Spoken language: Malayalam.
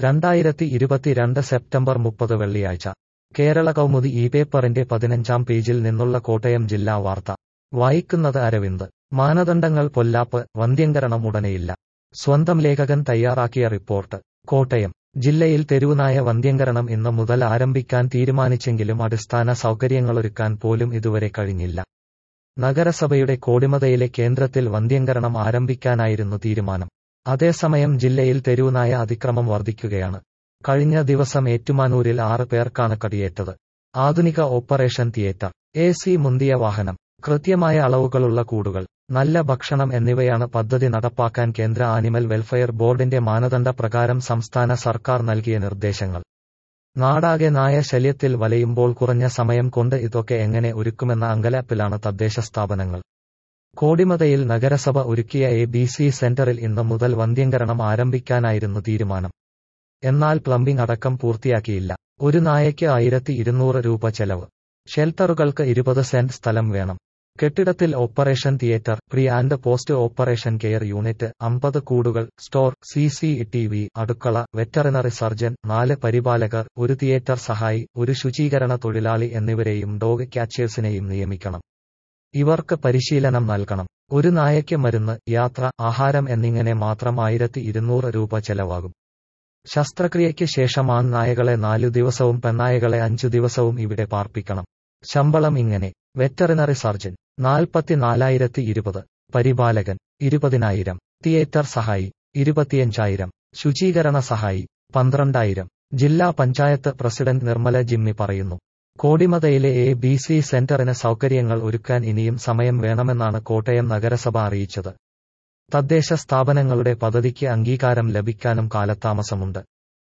രണ്ടായിരത്തി ഇരുപത്തിരണ്ട് സെപ്റ്റംബർ മുപ്പത് വെള്ളിയാഴ്ച കേരള കൗമുദി ഈ പേപ്പറിന്റെ പതിനഞ്ചാം പേജിൽ നിന്നുള്ള കോട്ടയം ജില്ലാ വാർത്ത വായിക്കുന്നത് അരവിന്ദ് മാനദണ്ഡങ്ങൾ പൊല്ലാപ്പ് വന്ധ്യംകരണം ഉടനെയില്ല സ്വന്തം ലേഖകൻ തയ്യാറാക്കിയ റിപ്പോർട്ട് കോട്ടയം ജില്ലയിൽ തെരുവുനായ വന്ധ്യംകരണം ഇന്ന് മുതൽ ആരംഭിക്കാൻ തീരുമാനിച്ചെങ്കിലും അടിസ്ഥാന സൗകര്യങ്ങളൊരുക്കാൻ പോലും ഇതുവരെ കഴിഞ്ഞില്ല നഗരസഭയുടെ കോടിമതയിലെ കേന്ദ്രത്തിൽ വന്ധ്യംകരണം ആരംഭിക്കാനായിരുന്നു തീരുമാനം അതേസമയം ജില്ലയിൽ തെരുവുനായ അതിക്രമം വർദ്ധിക്കുകയാണ് കഴിഞ്ഞ ദിവസം ഏറ്റുമാനൂരിൽ ആറ് പേർക്കാണ് കടിയേറ്റത് ആധുനിക ഓപ്പറേഷൻ തിയേറ്റർ എ സി മുന്തിയ വാഹനം കൃത്യമായ അളവുകളുള്ള കൂടുകൾ നല്ല ഭക്ഷണം എന്നിവയാണ് പദ്ധതി നടപ്പാക്കാൻ കേന്ദ്ര ആനിമൽ വെൽഫെയർ ബോർഡിന്റെ മാനദണ്ഡ പ്രകാരം സംസ്ഥാന സർക്കാർ നൽകിയ നിർദ്ദേശങ്ങൾ നാടാകെ നായ ശല്യത്തിൽ വലയുമ്പോൾ കുറഞ്ഞ സമയം കൊണ്ട് ഇതൊക്കെ എങ്ങനെ ഒരുക്കുമെന്ന അങ്കലാപ്പിലാണ് തദ്ദേശ സ്ഥാപനങ്ങൾ കോടിമതയിൽ നഗരസഭ ഒരുക്കിയ എ ബി സി സെന്ററിൽ ഇന്ന് മുതൽ വന്ധ്യംകരണം ആരംഭിക്കാനായിരുന്നു തീരുമാനം എന്നാൽ പ്ലംബിംഗ് അടക്കം പൂർത്തിയാക്കിയില്ല ഒരു നായയ്ക്ക് ആയിരത്തി ഇരുന്നൂറ് രൂപ ചെലവ് ഷെൽട്ടറുകൾക്ക് ഇരുപത് സെന്റ് സ്ഥലം വേണം കെട്ടിടത്തിൽ operation theatre pre and post operation care unit അമ്പത് കൂടുകൾ store C C T V അടുക്കള വെറ്ററിനറി സർജൻ നാല് പരിപാലകർ ഒരു തിയേറ്റർ സഹായി ഒരു ശുചീകരണ തൊഴിലാളി എന്നിവരെയും ഡോഗ് ക്യാച്ചേഴ്സിനെയും നിയമിക്കണം ഇവർക്ക് പരിശീലനം നൽകണം ഒരു നായയ്ക്ക് മരുന്ന് യാത്ര ആഹാരം എന്നിങ്ങനെ മാത്രം ആയിരത്തി ഇരുന്നൂറ് രൂപ ചെലവാകും ശസ്ത്രക്രിയയ്ക്ക് ശേഷം ആൺനായകളെ നാലു ദിവസവും പെണ്ണായകളെ അഞ്ചു ദിവസവും ഇവിടെ പാർപ്പിക്കണം ശമ്പളം ഇങ്ങനെ വെറ്ററിനറി സർജൻ നാൽപ്പത്തിനാലായിരത്തി ഇരുപത് പരിപാലകൻ ഇരുപതിനായിരം തിയേറ്റർ സഹായി ഇരുപത്തിയഞ്ചായിരം ശുചീകരണ സഹായി പന്ത്രണ്ടായിരം ജില്ലാ പഞ്ചായത്ത് പ്രസിഡന്റ് നിർമ്മല ജിമ്മി പറയുന്നു കോടിമതയിലെ എ ബി സി സെന്ററിന് സൗകര്യങ്ങൾ ഒരുക്കാൻ ഇനിയും സമയം വേണമെന്നാണ് കോട്ടയം നഗരസഭ അറിയിച്ചത് തദ്ദേശ സ്ഥാപനങ്ങളുടെ പദ്ധതിക്ക് അംഗീകാരം ലഭിക്കാനും കാലതാമസമുണ്ട്